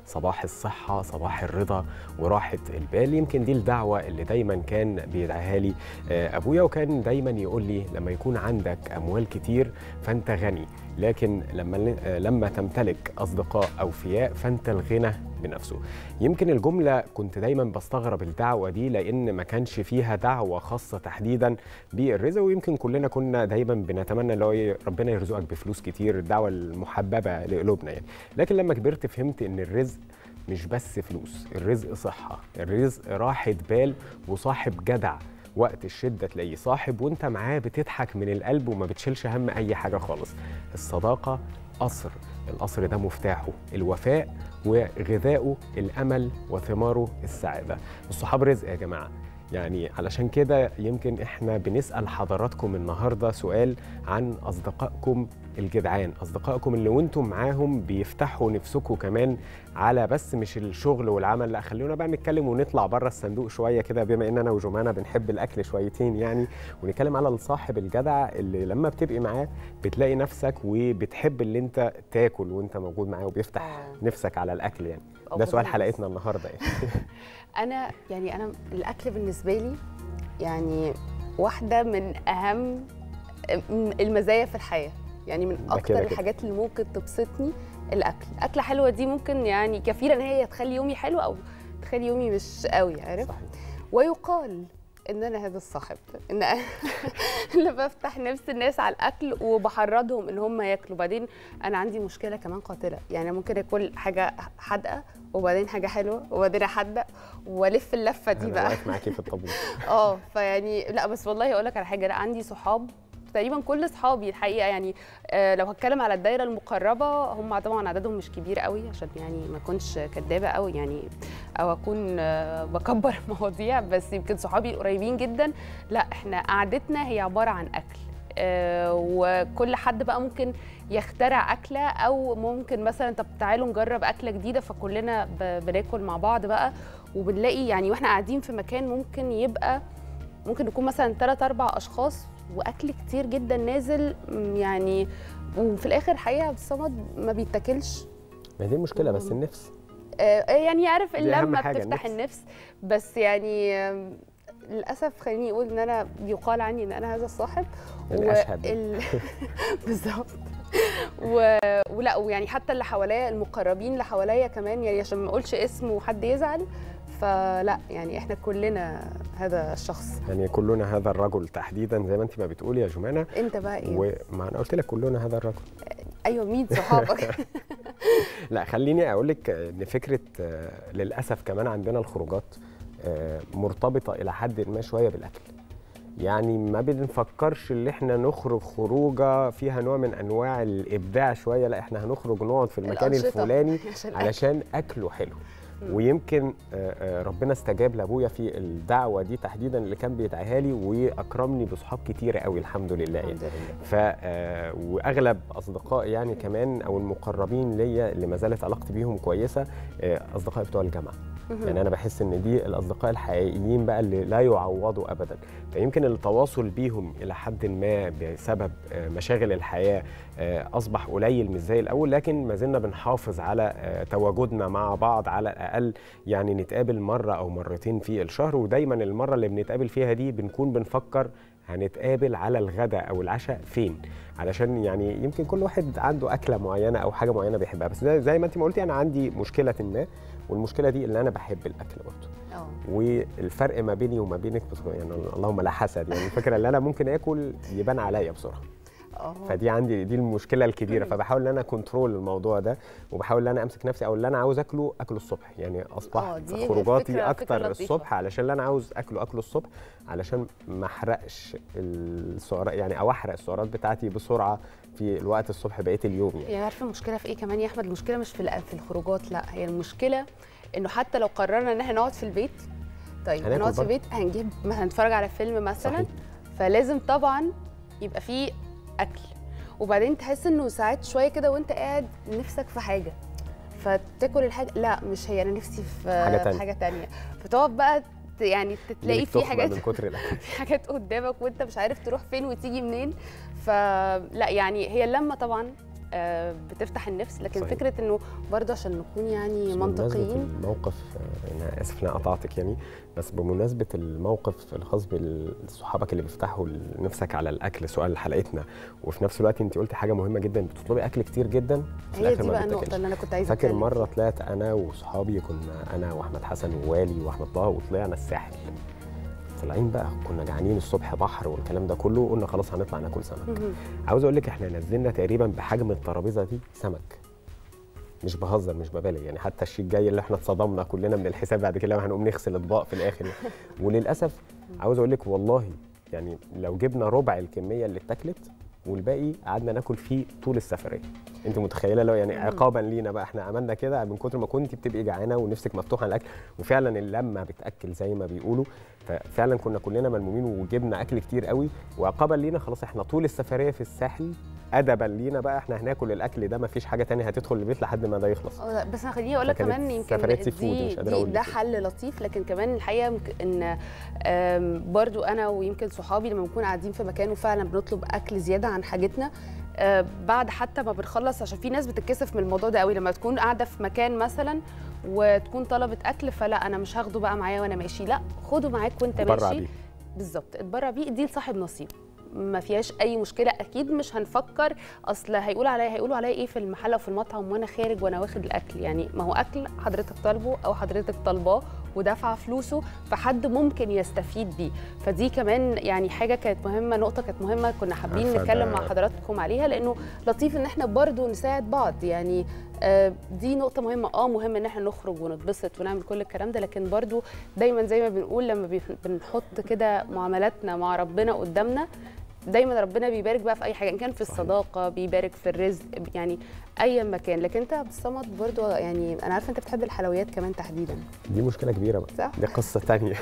صباح الصحه صباح الرضا وراحه البال يمكن دي الدعوه اللي دايما كان بيدعيها لي آه، ابويا وكان دايما يقول لي لما يكون عندك اموال كتير فانت غني لكن لما آه، لما تمتلك اصدقاء اوفياء فانت الغنى بنفسه يمكن الجمله كنت دايما بستغرب الدعوه دي لان ما كانش فيها دعوه خاصه تحديدا بالرزق ويمكن كلنا كنا دايما بنتمنى اللي هو إيه، ربنا يرزقك بفلوس كتير الدعوه المحببه لقلوبنا يعني لكن لما كبرت فهمت ان الرزق مش بس فلوس الرزق صحه الرزق راحه بال وصاحب جدع وقت الشده تلاقيه صاحب وانت معاه بتضحك من القلب وما بتشيلش هم اي حاجه خالص الصداقه قصر القصر ده مفتاحه الوفاء وغذاؤه الامل وثماره السعاده الصحاب رزق يا جماعه يعني علشان كده يمكن احنا بنسال حضراتكم النهارده سؤال عن اصدقائكم الجدعان اصدقائكم اللي وانتم معاهم بيفتحوا نفسكم كمان على بس مش الشغل والعمل لا خلونا بقى نتكلم ونطلع بره الصندوق شويه كده بما ان انا وجمانه بنحب الاكل شويتين يعني ونتكلم على الصاحب الجدع اللي لما بتبقي معاه بتلاقي نفسك وبتحب اللي انت تاكل وانت موجود معاه وبيفتح آه. نفسك على الاكل يعني أو ده سؤال خصوصاً- حلقتنا النهارده يعني انا يعني انا الاكل بالنسبه لي يعني واحده من اهم المزايا في الحياه يعني من ده اكتر كده كده. الحاجات اللي ممكن تبسطني الاكل اكله حلوه دي ممكن يعني كفيله ان هي تخلي يومي حلو او تخلي يومي مش قوي عارف صحيح. ويقال ان انا هذا الصاحب ان أنا اللي بفتح نفس الناس على الاكل وبحرضهم ان هم ياكلوا بعدين انا عندي مشكله كمان قاتله يعني ممكن اكل حاجه حادقه وبعدين حاجه حلوه وبعدين احدق والف اللفه دي انا بقى واقف معاكي في الطابور اه فيعني لا بس والله اقول لك على حاجه لا عندي صحاب تقريبا كل اصحابي الحقيقه يعني آه لو هتكلم على الدايره المقربه هم طبعا عددهم مش كبير قوي عشان يعني ما اكونش كدابه قوي يعني او اكون آه بكبر المواضيع بس يمكن صحابي القريبين جدا لا احنا قعدتنا هي عباره عن اكل آه وكل حد بقى ممكن يخترع اكله او ممكن مثلا طب تعالوا نجرب اكله جديده فكلنا ب- بناكل مع بعض بقى وبنلاقي يعني واحنا قاعدين في مكان ممكن يبقى ممكن نكون مثلا ثلاث اربع اشخاص واكل كتير جدا نازل م، يعني وفي الاخر حقيقه عبد الصمد ما بيتاكلش ما دي المشكله بس النفس آه، يعني عارف دي أهم اللمه حاجة، بتفتح النفس. النفس بس يعني آم، للاسف خليني اقول ان انا يقال عني ان انا هذا الصاحب الأشهد. وال- بالظبط و... ولا ويعني حتى اللي حواليا المقربين اللي حواليا كمان يعني عشان ما اقولش اسم وحد يزعل فلا يعني احنا كلنا هذا الشخص يعني كلنا هذا الرجل تحديدا زي ما انت ما بتقولي يا جمانه انت بقى ايه وما انا قلت لك كلنا هذا الرجل ايوه مين صحابك لا خليني اقول لك ان فكره آه، للاسف كمان عندنا الخروجات آه، مرتبطه الى حد ما شويه بالاكل يعني ما بنفكرش ان احنا نخرج خروجه فيها نوع من انواع الابداع شويه لا احنا هنخرج نقعد في المكان الأنشطة الفلاني عشان الأكل. علشان اكله حلو ويمكن آه، آه، ربنا استجاب لابويا في الدعوه دي تحديدا اللي كان بيدعيها لي واكرمني بصحاب كتيره قوي الحمد لله يعني الحمد لله ف آه، واغلب اصدقائي يعني كمان او المقربين ليا اللي ما زالت علاقتي بيهم كويسه آه، اصدقائي بتوع الجامعه يعني انا بحس ان دي الاصدقاء الحقيقيين بقى اللي لا يعوضوا ابدا فيمكن التواصل بيهم الى حد ما بسبب آه، مشاغل الحياه آه، اصبح قليل مش زي الاول لكن ما زلنا بنحافظ على آه، تواجدنا مع بعض على الاقل يعني نتقابل مره او مرتين في الشهر ودايما المره اللي بنتقابل فيها دي بنكون بنفكر هنتقابل على الغداء او العشاء فين علشان يعني يمكن كل واحد عنده اكله معينه او حاجه معينه بيحبها بس ده زي ما انت ما قلتي انا عندي مشكله ما والمشكله دي اللي انا بحب الاكل برضه اه والفرق ما بيني وما بينك بس يعني اللهم لا حسد يعني الفكره اللي انا ممكن اكل يبان عليا بسرعه اه فدي عندي دي المشكله الكبيره فبحاول ان انا كنترول الموضوع ده وبحاول ان انا امسك نفسي او اللي انا عاوز اكله اكله الصبح يعني آه، اصبح دي خروجاتي فكرة- فكرة اكتر لطيفة. الصبح علشان اللي انا عاوز اكله اكله الصبح علشان ما احرقش السعرات يعني او احرق السعرات بتاعتي بسرعه في الوقت الصبح بقيه اليوم يعني يعني عارفه المشكله في ايه كمان يا احمد المشكله مش في الأ- في الخروجات لا هي المشكله انه حتى لو قررنا ان احنا نقعد في البيت طيب هناكل هنقعد في برضه. البيت هنجيب مثلا نتفرج على فيلم مثلا صحيح. فلازم طبعا يبقى فيه اكل وبعدين تحس انه ساعات شويه كده وانت قاعد نفسك في حاجه فتاكل الحاجه لا مش هي انا نفسي في حاجة في تانية. حاجه تانية فتقعد بقى ت- يعني تلاقي إيدك في تخمى حاجات من كتر الاكل في حاجات قدامك وانت مش عارف تروح فين وتيجي منين فلا يعني هي اللمه طبعا آه، بتفتح النفس لكن صحيح. فكره انه برضه عشان نكون يعني بس بمناسبة منطقيين الموقف آه، انا اسف ان انا قطعتك يعني بس بمناسبه الموقف الخاص بصحابك اللي بيفتحوا نفسك على الاكل سؤال حلقتنا وفي نفس الوقت انت قلتي حاجه مهمه جدا بتطلبي اكل كتير جدا في هي الآخر دي ما بقى النقطه بيتاكلش. اللي انا كنت عايزه فاكر أتكلم مره فيها. طلعت انا وصحابي كنا انا واحمد حسن ووالي واحمد طه وطلعنا الساحل طالعين بقى كنا جعانين الصبح بحر والكلام ده كله قلنا خلاص هنطلع ناكل سمك مهم. عاوز اقول لك احنا نزلنا تقريبا بحجم الترابيزه دي سمك مش بهزر مش ببالغ يعني حتى الشيء الجاي اللي احنا اتصدمنا كلنا من الحساب بعد كده وهنقوم نغسل اطباق في الاخر وللاسف عاوز اقول لك والله يعني لو جبنا ربع الكميه اللي اتاكلت والباقي قعدنا ناكل فيه طول السفريه انت متخيله لو يعني مم. عقابا لينا بقى احنا عملنا كده من كتر ما كنت بتبقي جعانه ونفسك مفتوحه على الاكل وفعلا اللمه بتاكل زي ما بيقولوا ففعلا كنا كلنا ملمومين وجبنا اكل كتير قوي وعقابا لينا خلاص احنا طول السفريه في الساحل ادبا لينا بقى احنا هناكل الاكل ده مفيش حاجه تانية هتدخل البيت لحد ما ده يخلص اه لا، بس انا خليني اقول لك فكانت كمان يمكن سفرية سي فود، دي, مش قادر دي أقول ده لك إيه. حل لطيف لكن كمان الحقيقه ممكن ان آم، برضو انا ويمكن صحابي لما بنكون قاعدين في مكان وفعلا بنطلب اكل زياده عن حاجتنا آه، بعد حتى ما بنخلص عشان في ناس بتتكسف من الموضوع ده قوي لما تكون قاعده في مكان مثلا وتكون طلبت اكل فلا انا مش هاخده بقى معايا وانا ماشي لا خده معاك وانت برع ماشي بيه بالظبط اتبرع بيه دي لصاحب نصيب ما فيهاش اي مشكله اكيد مش هنفكر اصل هيقول عليا هيقولوا عليا ايه في المحل او في المطعم وانا خارج وانا واخد الاكل يعني ما هو اكل حضرتك طالبه او حضرتك طالباه ودافعه فلوسه فحد ممكن يستفيد بيه فدي كمان يعني حاجه كانت مهمه نقطه كانت مهمه كنا حابين عارفة نتكلم ده- مع حضراتكم عليها لانه لطيف ان احنا برضو نساعد بعض يعني آه، دي نقطة مهمة اه مهم ان احنا نخرج ونتبسط ونعمل كل الكلام ده لكن برضو دايما زي ما بنقول لما بيح- بنحط كده معاملاتنا مع ربنا قدامنا دايما ربنا بيبارك بقى في اي حاجه ان كان في صحيح. الصداقه بيبارك في الرزق يعني اي مكان لكن انت يا عبد الصمد برضو يعني انا عارفه انت بتحب الحلويات كمان تحديدا دي مشكله كبيره بقى صح دي قصه تانية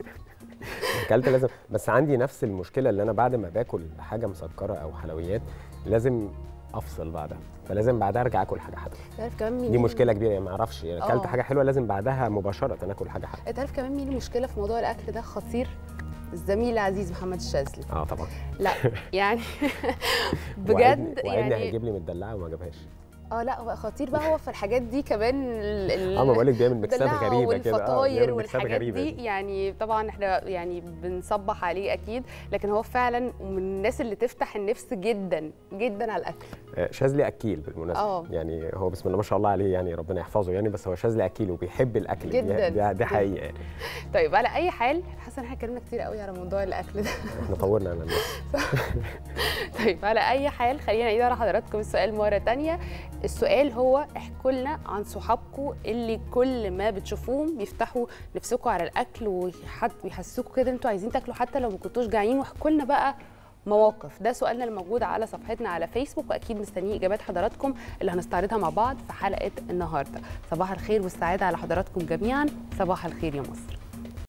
اكلت لازم بس عندي نفس المشكله اللي انا بعد ما باكل حاجه مسكره او حلويات لازم افصل بعدها فلازم بعدها ارجع اكل حاجه حادقه تعرف كمان مين دي مشكله كبيره يعني ما اعرفش يعني اكلت آه. حاجه حلوه لازم بعدها مباشره اكل حاجه حادقه انت عارف كمان مين المشكله في موضوع الاكل ده خطير الزميل العزيز محمد الشاذلي اه طبعا لا يعني وعدني- بجد وعدني يعني هيجيب لي مدلعه وما جابهاش اه لا هو خطير بقى هو في الحاجات دي كمان ال- ال- اه ما بقول لك بيعمل ميكسات الدلع غريبه كده اه والفطاير بيعمل ميكسات والحاجات غريبه دي يعني طبعا احنا يعني بنصبح عليه اكيد لكن هو فعلا من الناس اللي تفتح النفس جدا جدا على الاكل آه، شاذلي اكيل بالمناسبه آه. يعني هو بسم الله ما شاء الله عليه يعني ربنا يحفظه يعني بس هو شاذلي اكيل وبيحب الاكل دي- جداً، دي, دي جداً. حقيقه يعني طيب على اي حال حاسه ان احنا اتكلمنا كتير قوي على موضوع الاكل ده احنا طورنا على الناس طيب على اي حال خلينا نعيد على حضراتكم السؤال مره تانية السؤال هو احكوا لنا عن صحابكم اللي كل ما بتشوفوهم بيفتحوا نفسكم على الاكل وحد بيحسسوكوا كده انتوا عايزين تاكلوا حتى لو ما كنتوش جعانين واحكوا لنا بقى مواقف ده سؤالنا الموجود على صفحتنا على فيسبوك واكيد مستنيين اجابات حضراتكم اللي هنستعرضها مع بعض في حلقه النهارده صباح الخير والسعاده على حضراتكم جميعا صباح الخير يا مصر